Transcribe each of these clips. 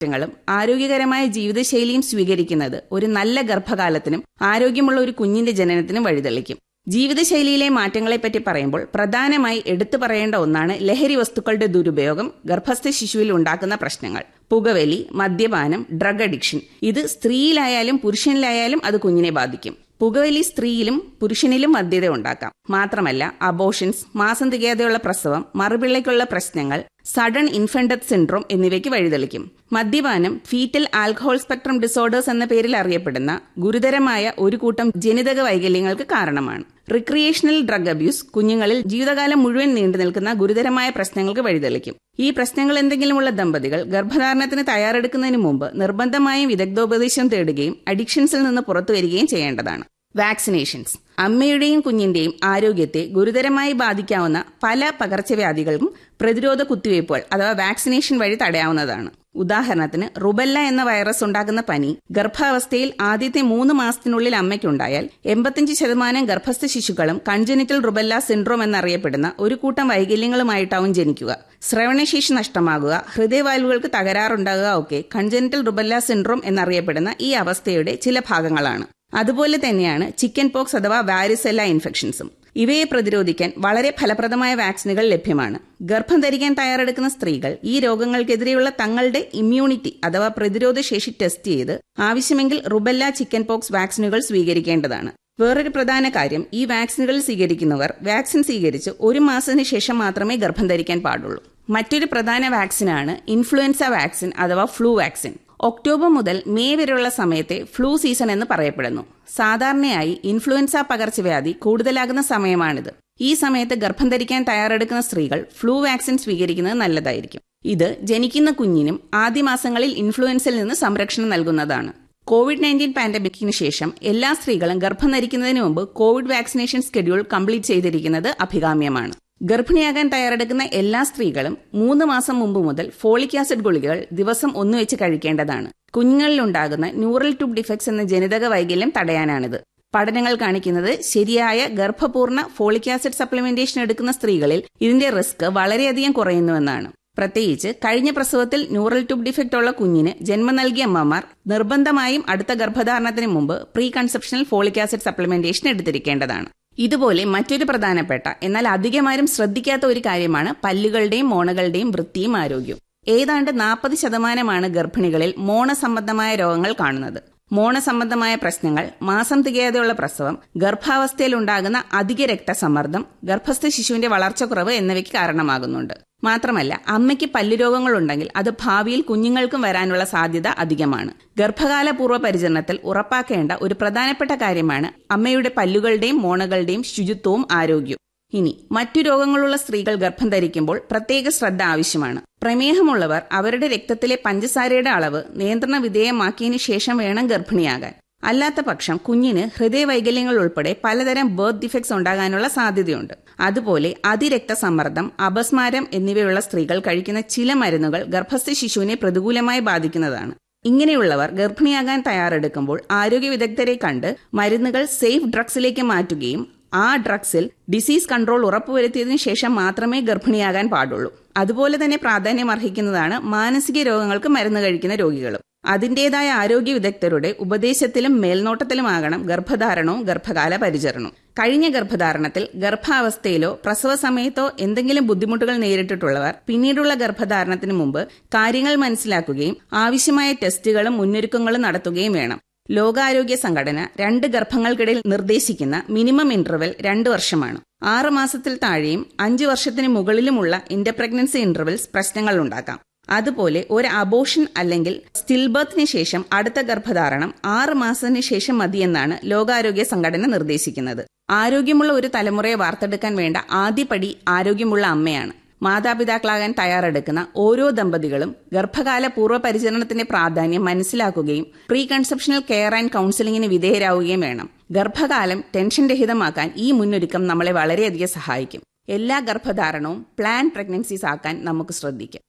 മാറ്റങ്ങളും ആരോഗ്യകരമായ ജീവിതശൈലിയും സ്വീകരിക്കുന്നത് ഒരു നല്ല ഗർഭകാലത്തിനും ആരോഗ്യമുള്ള ഒരു കുഞ്ഞിന്റെ ജനനത്തിനും വഴിതെളിക്കും ജീവിതശൈലിയിലെ മാറ്റങ്ങളെപ്പറ്റി പറയുമ്പോൾ പ്രധാനമായി എടുത്തു പറയേണ്ട ഒന്നാണ് ലഹരി വസ്തുക്കളുടെ ദുരുപയോഗം ഗർഭസ്ഥ ശിശുവിൽ ഉണ്ടാക്കുന്ന പ്രശ്നങ്ങൾ പുകവലി മദ്യപാനം ഡ്രഗ് അഡിക്ഷൻ ഇത് സ്ത്രീയിലായാലും പുരുഷനിലായാലും അത് കുഞ്ഞിനെ ബാധിക്കും പുകവലി സ്ത്രീയിലും പുരുഷനിലും മദ്യത ഉണ്ടാക്കാം മാത്രമല്ല അബോഷൻസ് മാസം തികയാതെയുള്ള പ്രസവം മറുപിള്ളയ്ക്കുള്ള പ്രശ്നങ്ങൾ സഡൻ ഇൻഫന്റ് സിൻഡ്രോം എന്നിവയ്ക്ക് വഴിതെളിക്കും മദ്യപാനം ഫീറ്റൽ ആൽക്കഹോൾ സ്പെക്ട്രം ഡിസോർഡേഴ്സ് എന്ന പേരിൽ അറിയപ്പെടുന്ന ഗുരുതരമായ ഒരു കൂട്ടം ജനിതക വൈകല്യങ്ങൾക്ക് കാരണമാണ് റിക്രിയേഷണൽ ഡ്രഗ് അബ്യൂസ് കുഞ്ഞുങ്ങളിൽ ജീവിതകാലം മുഴുവൻ നീണ്ടു നിൽക്കുന്ന ഗുരുതരമായ പ്രശ്നങ്ങൾക്ക് വഴിതെളിക്കും ഈ പ്രശ്നങ്ങൾ എന്തെങ്കിലുമുള്ള ദമ്പതികൾ ഗർഭധാരണത്തിന് തയ്യാറെടുക്കുന്നതിന് മുമ്പ് നിർബന്ധമായും വിദഗ്ധോപദേശം തേടുകയും അഡിക്ഷൻസിൽ നിന്ന് പുറത്തു വരികയും ചെയ്യേണ്ടതാണ് വാക്സിനേഷൻസ് അമ്മയുടെയും കുഞ്ഞിന്റെയും ആരോഗ്യത്തെ ഗുരുതരമായി ബാധിക്കാവുന്ന പല പകർച്ചവ്യാധികൾക്കും പ്രതിരോധ കുത്തിവയ്പ്പുകൾ അഥവാ വാക്സിനേഷൻ വഴി തടയാവുന്നതാണ് ഉദാഹരണത്തിന് റുബല്ല എന്ന വൈറസ് ഉണ്ടാക്കുന്ന പനി ഗർഭാവസ്ഥയിൽ ആദ്യത്തെ മൂന്ന് മാസത്തിനുള്ളിൽ അമ്മയ്ക്കുണ്ടായാൽ എൺപത്തിയഞ്ച് ശതമാനം ഗർഭസ്ഥ ശിശുക്കളും കൺജനിറ്റൽ റുബല്ല സിൻഡ്രോം എന്നറിയപ്പെടുന്ന ഒരു കൂട്ടം വൈകല്യങ്ങളുമായിട്ടാവും ജനിക്കുക ശ്രവണശേഷി നഷ്ടമാകുക ഹൃദയവാൽവുകൾക്ക് തകരാറുണ്ടാകുക ഒക്കെ കൺജനിറ്റൽ റുബല്ല സിൻഡ്രോം എന്നറിയപ്പെടുന്ന ഈ അവസ്ഥയുടെ ചില ഭാഗങ്ങളാണ് അതുപോലെ തന്നെയാണ് ചിക്കൻ പോക്സ് അഥവാ വാരിസെല്ല ഇൻഫെക്ഷൻസും ഇവയെ പ്രതിരോധിക്കാൻ വളരെ ഫലപ്രദമായ വാക്സിനുകൾ ലഭ്യമാണ് ഗർഭം ധരിക്കാൻ തയ്യാറെടുക്കുന്ന സ്ത്രീകൾ ഈ രോഗങ്ങൾക്കെതിരെയുള്ള തങ്ങളുടെ ഇമ്മ്യൂണിറ്റി അഥവാ പ്രതിരോധ ശേഷി ടെസ്റ്റ് ചെയ്ത് ആവശ്യമെങ്കിൽ റുബല്ല ചിക്കൻ പോക്സ് വാക്സിനുകൾ സ്വീകരിക്കേണ്ടതാണ് വേറൊരു പ്രധാന കാര്യം ഈ വാക്സിനുകൾ സ്വീകരിക്കുന്നവർ വാക്സിൻ സ്വീകരിച്ച് ഒരു മാസത്തിന് ശേഷം മാത്രമേ ഗർഭം ധരിക്കാൻ പാടുള്ളൂ മറ്റൊരു പ്രധാന വാക്സിനാണ് ഇൻഫ്ലുവൻസ വാക്സിൻ അഥവാ ഫ്ലൂ വാക്സിൻ ഒക്ടോബർ മുതൽ മെയ് വരെയുള്ള സമയത്തെ ഫ്ലൂ സീസൺ എന്ന് പറയപ്പെടുന്നു സാധാരണയായി ഇൻഫ്ലുവൻസ പകർച്ചവ്യാധി കൂടുതലാകുന്ന സമയമാണിത് ഈ സമയത്ത് ഗർഭം ധരിക്കാൻ തയ്യാറെടുക്കുന്ന സ്ത്രീകൾ ഫ്ലൂ വാക്സിൻ സ്വീകരിക്കുന്നത് നല്ലതായിരിക്കും ഇത് ജനിക്കുന്ന കുഞ്ഞിനും ആദ്യ മാസങ്ങളിൽ ഇൻഫ്ലുവൻസിൽ നിന്ന് സംരക്ഷണം നൽകുന്നതാണ് കോവിഡ് നയൻറ്റീൻ പാൻഡമിക്കിന് ശേഷം എല്ലാ സ്ത്രീകളും ഗർഭം ധരിക്കുന്നതിന് മുമ്പ് കോവിഡ് വാക്സിനേഷൻ ഷെഡ്യൂൾ കംപ്ലീറ്റ് ചെയ്തിരിക്കുന്നത് അഭികാമ്യമാണ് ഗർഭിണിയാകാൻ തയ്യാറെടുക്കുന്ന എല്ലാ സ്ത്രീകളും മൂന്ന് മാസം മുമ്പ് മുതൽ ഫോളിക് ആസിഡ് ഗുളികകൾ ദിവസം ഒന്നുവെച്ച് കഴിക്കേണ്ടതാണ് കുഞ്ഞുങ്ങളിലുണ്ടാകുന്ന ന്യൂറൽ ട്യൂബ് ഡിഫക്ട്സ് എന്ന ജനിതക വൈകല്യം തടയാനാണിത് പഠനങ്ങൾ കാണിക്കുന്നത് ശരിയായ ഗർഭപൂർണ്ണ ഫോളിക് ആസിഡ് സപ്ലിമെന്റേഷൻ എടുക്കുന്ന സ്ത്രീകളിൽ ഇതിന്റെ റിസ്ക് വളരെയധികം കുറയുന്നുവെന്നാണ് പ്രത്യേകിച്ച് കഴിഞ്ഞ പ്രസവത്തിൽ ന്യൂറൽ ട്യൂബ് ഡിഫക്റ്റ് ഉള്ള കുഞ്ഞിന് ജന്മം നൽകിയ അമ്മമാർ നിർബന്ധമായും അടുത്ത ഗർഭധാരണത്തിന് മുമ്പ് pre conceptional folic acid supplementation എടുത്തിരിക്കേണ്ടതാണ് ഇതുപോലെ മറ്റൊരു പ്രധാനപ്പെട്ട എന്നാൽ അധികമാരും ശ്രദ്ധിക്കാത്ത ഒരു കാര്യമാണ് പല്ലുകളുടെയും മോണകളുടെയും വൃത്തിയും ആരോഗ്യവും ഏതാണ്ട് നാൽപ്പത് ശതമാനമാണ് ഗർഭിണികളിൽ മോണ സംബന്ധമായ രോഗങ്ങൾ കാണുന്നത് മോണ സംബന്ധമായ പ്രശ്നങ്ങൾ മാസം തികയാതെയുള്ള പ്രസവം ഗർഭാവസ്ഥയിൽ ഉണ്ടാകുന്ന അധിക രക്തസമ്മർദ്ദം ഗർഭസ്ഥ ശിശുവിന്റെ വളർച്ചക്കുറവ് എന്നിവയ്ക്ക് കാരണമാകുന്നുണ്ട് മാത്രമല്ല അമ്മയ്ക്ക് പല്ലുരോഗങ്ങളുണ്ടെങ്കിൽ അത് ഭാവിയിൽ കുഞ്ഞുങ്ങൾക്കും വരാനുള്ള സാധ്യത അധികമാണ് ഗർഭകാല പൂർവ്വ പരിചരണത്തിൽ ഉറപ്പാക്കേണ്ട ഒരു പ്രധാനപ്പെട്ട കാര്യമാണ് അമ്മയുടെ പല്ലുകളുടെയും മോണകളുടെയും ശുചിത്വവും ആരോഗ്യവും ഇനി മറ്റു രോഗങ്ങളുള്ള സ്ത്രീകൾ ഗർഭം ധരിക്കുമ്പോൾ പ്രത്യേക ശ്രദ്ധ ആവശ്യമാണ് പ്രമേഹമുള്ളവർ അവരുടെ രക്തത്തിലെ പഞ്ചസാരയുടെ അളവ് നിയന്ത്രണ വിധേയമാക്കിയതിനു ശേഷം വേണം ഗർഭിണിയാകാൻ അല്ലാത്ത പക്ഷം കുഞ്ഞിന് ഹൃദയവൈകല്യങ്ങൾ ഉൾപ്പെടെ പലതരം ബർത്ത് ഡിഫക്ട്സ് ഉണ്ടാകാനുള്ള സാധ്യതയുണ്ട് അതുപോലെ അതിരക്തസമ്മർദ്ദം അപസ്മാരം എന്നിവയുള്ള സ്ത്രീകൾ കഴിക്കുന്ന ചില മരുന്നുകൾ ഗർഭസ്ഥ ശിശുവിനെ പ്രതികൂലമായി ബാധിക്കുന്നതാണ് ഇങ്ങനെയുള്ളവർ ഗർഭിണിയാകാൻ തയ്യാറെടുക്കുമ്പോൾ ആരോഗ്യ വിദഗ്ധരെ കണ്ട് മരുന്നുകൾ സേഫ് ഡ്രഗ്സിലേക്ക് മാറ്റുകയും ആ ഡ്രഗ്സിൽ ഡിസീസ് കൺട്രോൾ ഉറപ്പുവരുത്തിയതിനു ശേഷം മാത്രമേ ഗർഭിണിയാകാൻ പാടുള്ളൂ അതുപോലെ തന്നെ പ്രാധാന്യം അർഹിക്കുന്നതാണ് മാനസിക രോഗങ്ങൾക്ക് മരുന്ന് കഴിക്കുന്ന രോഗികളും അതിന്റേതായ ആരോഗ്യ വിദഗ്ധരുടെ ഉപദേശത്തിലും മേൽനോട്ടത്തിലുമാകണം ഗർഭധാരണവും ഗർഭകാല പരിചരണവും കഴിഞ്ഞ ഗർഭധാരണത്തിൽ ഗർഭാവസ്ഥയിലോ പ്രസവ സമയത്തോ എന്തെങ്കിലും ബുദ്ധിമുട്ടുകൾ നേരിട്ടിട്ടുള്ളവർ പിന്നീടുള്ള ഗർഭധാരണത്തിന് മുമ്പ് കാര്യങ്ങൾ മനസ്സിലാക്കുകയും ആവശ്യമായ ടെസ്റ്റുകളും മുന്നൊരുക്കങ്ങളും നടത്തുകയും വേണം ലോകാരോഗ്യ സംഘടന രണ്ട് ഗർഭങ്ങൾക്കിടയിൽ നിർദ്ദേശിക്കുന്ന മിനിമം ഇന്റർവെൽ രണ്ട് വർഷമാണ് ആറ് മാസത്തിൽ താഴെയും അഞ്ചു വർഷത്തിന് മുകളിലുമുള്ള ഇന്റർപ്രഗ്നൻസി ഇന്റർവെൽസ് പ്രശ്നങ്ങൾ ഉണ്ടാക്കാം അതുപോലെ ഒരു അബോഷൻ അല്ലെങ്കിൽ സ്റ്റിൽ ബർത്തിന് ശേഷം അടുത്ത ഗർഭധാരണം ആറ് മാസത്തിന് ശേഷം മതിയെന്നാണ് ലോകാരോഗ്യ സംഘടന നിർദ്ദേശിക്കുന്നത് ആരോഗ്യമുള്ള ഒരു തലമുറയെ വാർത്തെടുക്കാൻ വേണ്ട ആദ്യപടി ആരോഗ്യമുള്ള അമ്മയാണ് മാതാപിതാക്കളാകാൻ തയ്യാറെടുക്കുന്ന ഓരോ ദമ്പതികളും ഗർഭകാല പൂർവ്വ പരിചരണത്തിന്റെ പ്രാധാന്യം മനസ്സിലാക്കുകയും പ്രീ കൺസെപ്ഷണൽ കെയർ ആൻഡ് കൌൺസിലിംഗിന് വിധേയരാവുകയും വേണം ഗർഭകാലം ടെൻഷൻ രഹിതമാക്കാൻ ഈ മുന്നൊരുക്കം നമ്മളെ വളരെയധികം സഹായിക്കും എല്ലാ ഗർഭധാരണവും പ്ലാൻ പ്രഗ്നൻസീസ് ആക്കാൻ നമുക്ക് ശ്രദ്ധിക്കാം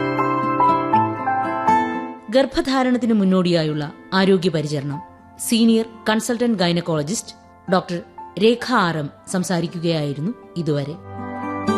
ഗർഭധാരണത്തിന് മുന്നോടിയായുള്ള ആരോഗ്യ പരിചരണം senior consultant gynaecologist doctor Rekha R M സംസാരിക്കുകയായിരുന്നു ഇതുവരെ